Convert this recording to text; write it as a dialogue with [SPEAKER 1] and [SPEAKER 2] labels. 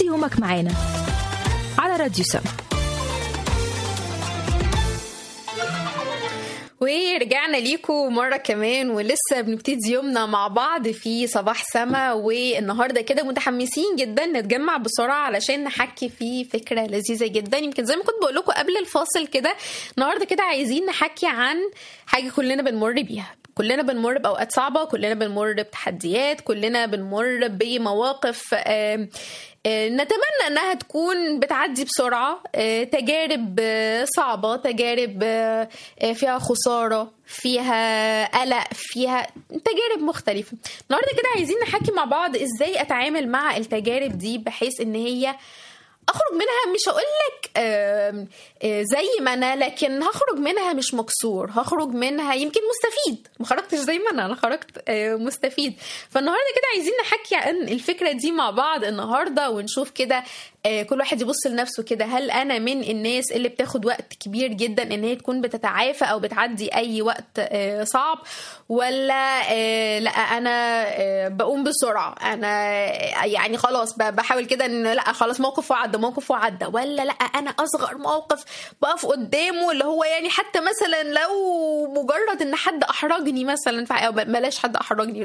[SPEAKER 1] يومك معانا على راديو سم
[SPEAKER 2] ورجعنا ليكم مرة كمان ولسه بنبتدي يومنا مع بعض في صباح سما والنهاردة كده متحمسين جدا نتجمع بسرعة علشان نحكي في فكرة لذيذة جدا يمكن زي ما كنت بقول لكم قبل الفاصل كده النهاردة كده عايزين نحكي عن حاجة كلنا بنمر بيها كلنا بنمر بأوقات صعبة كلنا بنمر بتحديات كلنا بنمر بمواقف آه نتمنى انها تكون بتعدي بسرعه تجارب صعبه تجارب فيها خساره فيها قلق فيها تجارب مختلفه النهارده كده عايزين نحكي مع بعض ازاي اتعامل مع التجارب دي بحيث ان هي اخرج منها مش هقول لك زي ما انا لكن هخرج منها مش مكسور هخرج منها يمكن مستفيد ما خرجتش زي ما انا انا خرجت مستفيد فالنهارده كده عايزين نحكي عن الفكره دي مع بعض النهارده ونشوف كده كل واحد يبص لنفسه كده هل انا من الناس اللي بتاخد وقت كبير جدا ان هي تكون بتتعافى او بتعدي اي وقت صعب ولا لا انا بقوم بسرعه انا يعني خلاص بحاول كده ان لا خلاص موقف وعدى موقف وعدى ولا لا انا اصغر موقف بقف قدامه اللي هو يعني حتى مثلا لو مجرد ان حد احرجني مثلا بلاش حد احرجني